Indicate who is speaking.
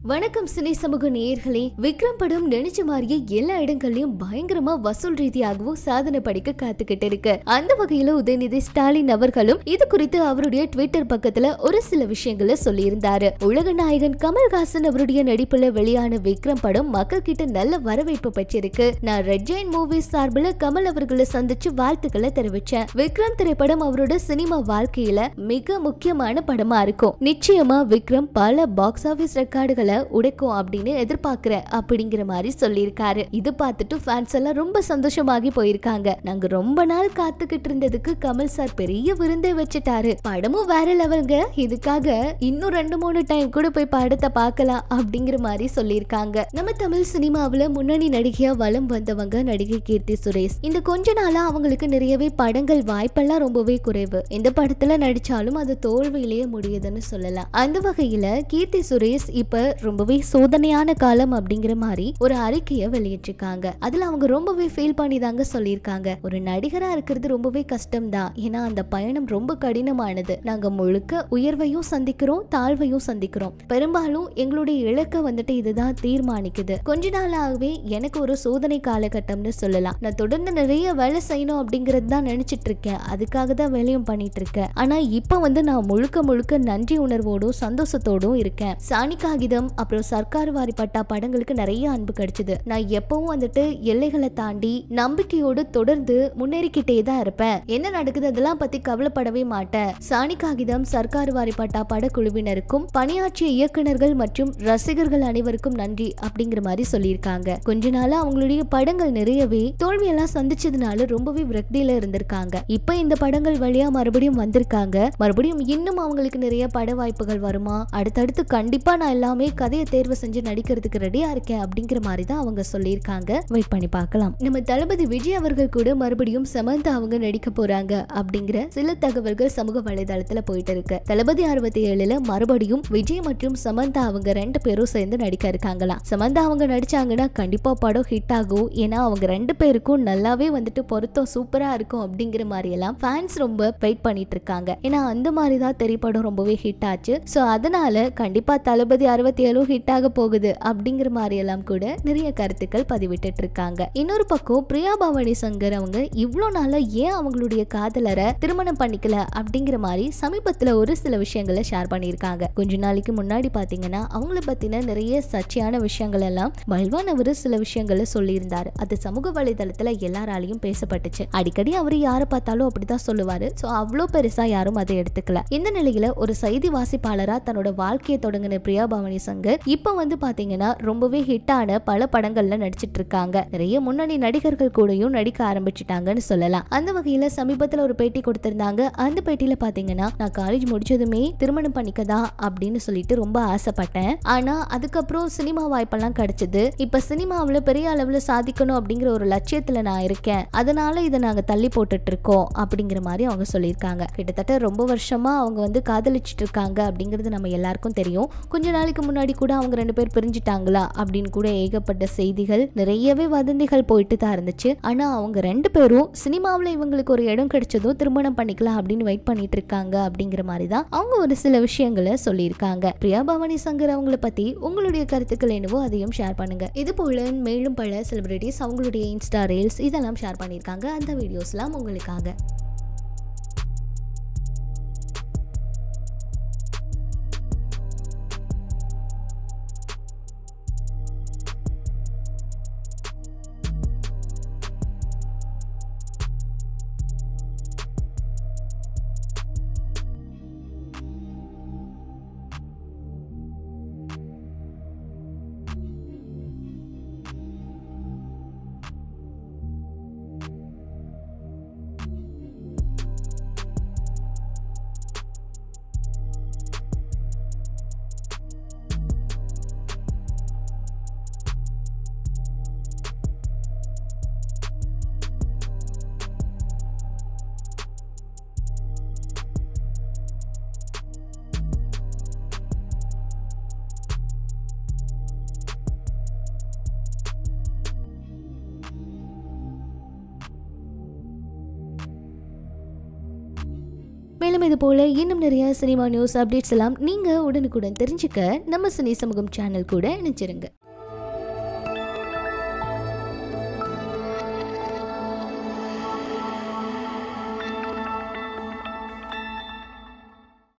Speaker 1: வணக்கம் சினி சமூக நேயர்களே விக்ரம் படம் நினைச்ச மாதிரியே எல்லா இடங்கள்லயும் பயங்கரமா வசூல் ரீதியாகவும் சாதனை படிக்க காத்துக்கிட்டு இருக்கு அந்த வகையில உதயநிதி ஸ்டாலின் அவர்களும் இது குறித்து அவருடைய ட்விட்டர் பக்கத்துல ஒரு சில விஷயங்களை சொல்லியிருந்தாரு உலக நாயகன் கமல்ஹாசன் அவருடைய நடிப்புல வெளியான விக்ரம் படம் மக்கள் கிட்ட நல்ல வரவேற்பு பெற்றிருக்கு நான் ரெட் ஜெயின் மூவிஸ் சார்பில் கமல் அவர்களை சந்திச்சு வாழ்த்துக்களை தெரிவிச்சேன் விக்ரம் திரைப்படம் அவரோட சினிமா வாழ்க்கையில மிக முக்கியமான படமா இருக்கும் நிச்சயமா விக்ரம் பல பாக்ஸ் ஆபீஸ் ரெக்கார்டுகளை உடைக்கும் அப்படின்னு எதிர்பார்க்கிறேன் அப்படிங்கிற மாதிரி சொல்லியிருக்காரு இது பார்த்துட்டு ஃபேன்ஸ் எல்லாம் ரொம்ப சந்தோஷமாகி போயிருக்காங்க நாங்க ரொம்ப நாள் காத்துக்கிட்டு இருந்ததுக்கு கமல் சார் பெரிய விருந்தே வச்சுட்டாரு படமும் வேற லெவலுங்க இதுக்காக இன்னும் ரெண்டு மூணு டைம் கூட போய் படத்தை பார்க்கலாம் அப்படிங்கிற மாதிரி சொல்லியிருக்காங்க நம்ம தமிழ் சினிமாவுல முன்னணி நடிகையா வலம் வந்தவங்க நடிகை கீர்த்தி சுரேஷ் இந்த கொஞ்ச நாளா அவங்களுக்கு நிறையவே படங்கள் வாய்ப்பெல்லாம் ரொம்பவே குறைவு இந்த படத்துல நடிச்சாலும் அது தோல்வியிலேயே முடியுதுன்னு சொல்லலாம் அந்த வகையில கீர்த்தி சுரேஷ் இப்ப ரொம்பவே சோதனையான காலம் அப்படிங்கிற மாதிரி ஒரு அறிக்கையை வெளியிட்டிருக்காங்க அதுல அவங்க ரொம்பவே ஃபீல் பண்ணி தாங்க சொல்லியிருக்காங்க ஒரு நடிகரா இருக்கிறது ரொம்பவே கஷ்டம் தான் ஏன்னா அந்த பயணம் ரொம்ப கடினமானது நாங்க முழுக்க உயர்வையும் சந்திக்கிறோம் தாழ்வையும் சந்திக்கிறோம் பெரும்பாலும் எங்களுடைய இலக்கை வந்துட்டு இதுதான் தீர்மானிக்குது கொஞ்ச நாளாகவே எனக்கு ஒரு சோதனை காலகட்டம்னு சொல்லலாம் நான் தொடர்ந்து நிறைய வேலை செய்யணும் அப்படிங்கறது தான் நினைச்சிட்டு இருக்கேன் அதுக்காக தான் வேலையும் பண்ணிட்டு இருக்கேன் ஆனா இப்ப வந்து நான் முழுக்க முழுக்க நன்றி உணர்வோடும் சந்தோஷத்தோடும் இருக்கேன் சாணி காகிதம் அப்புறம் சர்க்கார் வாரி பட்டா படங்களுக்கு நிறைய அன்பு கிடைச்சது நான் எப்பவும் வந்துட்டு எல்லைகளை தாண்டி நம்பிக்கையோடு தொடர்ந்து முன்னேறிக்கிட்டே தான் இருப்பேன் என்ன நடக்குது அதெல்லாம் பத்தி கவலைப்படவே மாட்டேன் சாணி காகிதம் சர்க்கார் வாரி பட்டா படக்குழுவினருக்கும் பணியாற்றிய இயக்குனர்கள் மற்றும் ரசிகர்கள் அனைவருக்கும் நன்றி அப்படிங்கிற மாதிரி சொல்லியிருக்காங்க கொஞ்ச நாளா அவங்களுடைய படங்கள் நிறையவே தோல்வியெல்லாம் சந்திச்சதுனால ரொம்பவே விரக்தியில இருந்திருக்காங்க இப்ப இந்த படங்கள் வழியா மறுபடியும் வந்திருக்காங்க மறுபடியும் இன்னும் அவங்களுக்கு நிறைய பட வாய்ப்புகள் வருமா அடுத்தடுத்து கண்டிப்பா நான் எல்லாமே கதையை தேர்வு செஞ்சு நடிக்கிறதுக்கு ரெடியா இருக்கேன் அப்படிங்கிற மாதிரி தான் அவங்க சொல்லியிருக்காங்க வெயிட் பண்ணி பார்க்கலாம் நம்ம தளபதி விஜய் அவர்கள் கூட மறுபடியும் சமந்தா அவங்க நடிக்க போறாங்க அப்படிங்கிற சில தகவல்கள் சமூக வலைதளத்துல போயிட்டு இருக்கு தளபதி அறுபத்தி ஏழுல மறுபடியும் விஜய் மற்றும் சமந்தா அவங்க ரெண்டு பேரும் சேர்ந்து நடிக்க இருக்காங்களாம் சமந்தா அவங்க நடிச்சாங்கன்னா கண்டிப்பா படம் ஹிட் ஆகும் ஏன்னா அவங்க ரெண்டு பேருக்கும் நல்லாவே வந்துட்டு பொருத்தம் சூப்பரா இருக்கும் அப்படிங்கிற மாதிரி எல்லாம் ஃபேன்ஸ் ரொம்ப வெயிட் பண்ணிட்டு இருக்காங்க ஏன்னா அந்த மாதிரி தான் திரைப்படம் ரொம்பவே ஹிட் ஆச்சு ஸோ அதனால கண்டிப்பா தளபதி அறுபத்தி ஏழும் ஹிட் ஆக போகுது அப்படிங்கிற மாதிரி எல்லாம் கூட நிறைய கருத்துக்கள் பதிவிட்டு இருக்காங்க இன்னொரு பக்கம் பிரியா பவானி சங்கர் அவங்க இவ்வளோ நாளா ஏன் அவங்களுடைய காதலரை திருமணம் பண்ணிக்கல அப்படிங்கிற மாதிரி சமீபத்துல ஒரு சில விஷயங்களை ஷேர் பண்ணியிருக்காங்க கொஞ்ச நாளைக்கு முன்னாடி பாத்தீங்கன்னா அவங்கள பத்தின நிறைய சர்ச்சையான விஷயங்கள் எல்லாம் பல்வான் அவர் சில விஷயங்களை சொல்லியிருந்தாரு அது சமூக வலைதளத்துல எல்லாராலையும் பேசப்பட்டுச்சு அடிக்கடி அவர் யாரை பார்த்தாலும் அப்படிதான் சொல்லுவாரு ஸோ அவ்வளோ பெருசா யாரும் அதை எடுத்துக்கல இந்த நிலையில ஒரு செய்தி வாசிப்பாளரா தன்னோட வாழ்க்கையை தொடங்கின பிரியா பவானி சங்கர் இப்போ வந்து பாத்தீங்கன்னா ரொம்பவே ஹிட்டான பல படங்கள்ல நடிச்சிட்டு இருக்காங்க நிறைய முன்னணி நடிகர்கள் கூடயும் நடிக்க ஆரம்பிச்சிட்டாங்கன்னு சொல்லலாம் அந்த வகையில சமீபத்துல ஒரு பேட்டி கொடுத்திருந்தாங்க அந்த பேட்டியில பாத்தீங்கன்னா நான் காலேஜ் முடிச்சதுமே திருமணம் பண்ணிக்கதா அப்படின்னு சொல்லிட்டு ரொம்ப ஆசைப்பட்டேன் ஆனா அதுக்கப்புறம் சினிமா வாய்ப்பெல்லாம் கிடைச்சது இப்ப சினிமாவில் பெரிய அளவுல சாதிக்கணும் அப்படிங்கிற ஒரு லட்சியத்துல நான் இருக்கேன் அதனால இதை நாங்க தள்ளி போட்டுட்டு இருக்கோம் அப்படிங்கிற மாதிரி அவங்க சொல்லியிருக்காங்க கிட்டத்தட்ட ரொம்ப வருஷமா அவங்க வந்து காதலிச்சிட்டு இருக்காங்க அப்படிங்கிறது நம்ம எல்லாருக்கும் தெரியும் கொஞ்ச நாளைக்கு முன்னாடி கூட அவங்க ரெண்டு பேர் பிரிஞ்சுட்டாங்களா அப்படின்னு கூட ஏகப்பட்ட செய்திகள் நிறையவே வதந்திகள் போயிட்டு தான் இருந்துச்சு ஆனா அவங்க ரெண்டு பேரும் சினிமாவில் இவங்களுக்கு ஒரு இடம் கிடைச்சதும் திருமணம் பண்ணிக்கலாம் அப்படின்னு வெயிட் பண்ணிட்டு இருக்காங்க அப்படிங்கிற மாதிரி தான் அவங்க ஒரு சில விஷயங்களை சொல்லியிருக்காங்க பிரியா பவானி சங்கர் அவங்கள பத்தி உங்களுடைய கருத்துக்கள் என்னவோ அதையும் ஷேர் பண்ணுங்க இது போல மேலும் பல செலிபிரிட்டிஸ் அவங்களுடைய இன்ஸ்டா ரீல்ஸ் இதெல்லாம் ஷேர் பண்ணியிருக்காங்க அந்த வீடியோஸ்லாம் உங்களுக்காக மேலும் இது போல இன்னும் நிறைய சினிமா நியூஸ் அப்டேட்ஸ் எல்லாம் நீங்க உடனுக்குடன் தெரிஞ்சுக்க நம்ம சினி சமூகம் சேனல் கூட இணைச்சிருங்க